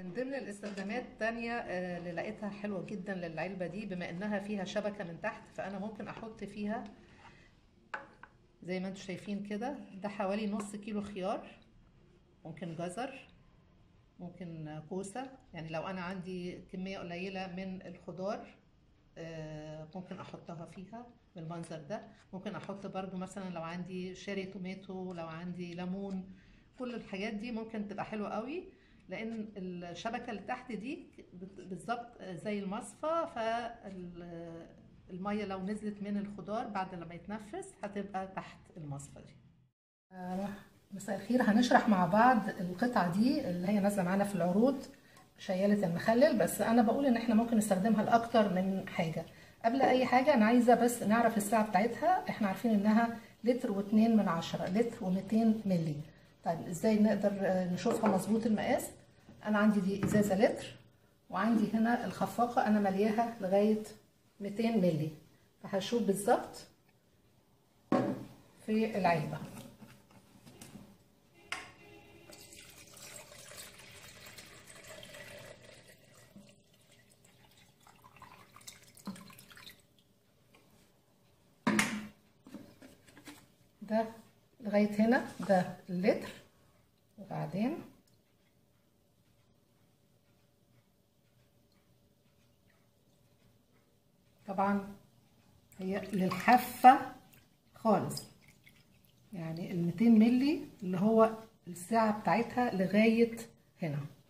من ضمن الاستخدامات التانية آه، اللي لقيتها حلوة جدا للعلبة دي بما انها فيها شبكة من تحت فانا ممكن احط فيها زي ما انتم شايفين كده ده حوالي نص كيلو خيار ممكن جزر ممكن كوسة يعني لو انا عندي كمية قليلة من الخضار آه، ممكن احطها فيها بالمنظر ده ممكن احط برضو مثلا لو عندي شيري توماتو لو عندي ليمون كل الحاجات دي ممكن تبقى حلوة قوي لان الشبكة اللي تحت دي بالظبط زي المصفى فالمية لو نزلت من الخضار بعد لما يتنفس هتبقى تحت المصفى دي مساء الخير هنشرح مع بعض القطعة دي اللي هي نازلة معانا في العروض شيالة المخلل بس انا بقول ان احنا ممكن نستخدمها لاكتر من حاجة قبل اي حاجة انا عايزة بس نعرف السعة بتاعتها احنا عارفين انها لتر واتنين من عشرة لتر ومتين ملي طيب ازاي نقدر نشوفها مظبوط المقاس انا عندي دي ازازة لتر وعندي هنا الخفاقة انا ملياها لغاية 200 ملي فهشوف بالظبط في العلبة ده لغاية هنا ده اللتر وبعدين طبعا هي للحافة خالص يعني ال 200 ملي اللي هو السعة بتاعتها لغاية هنا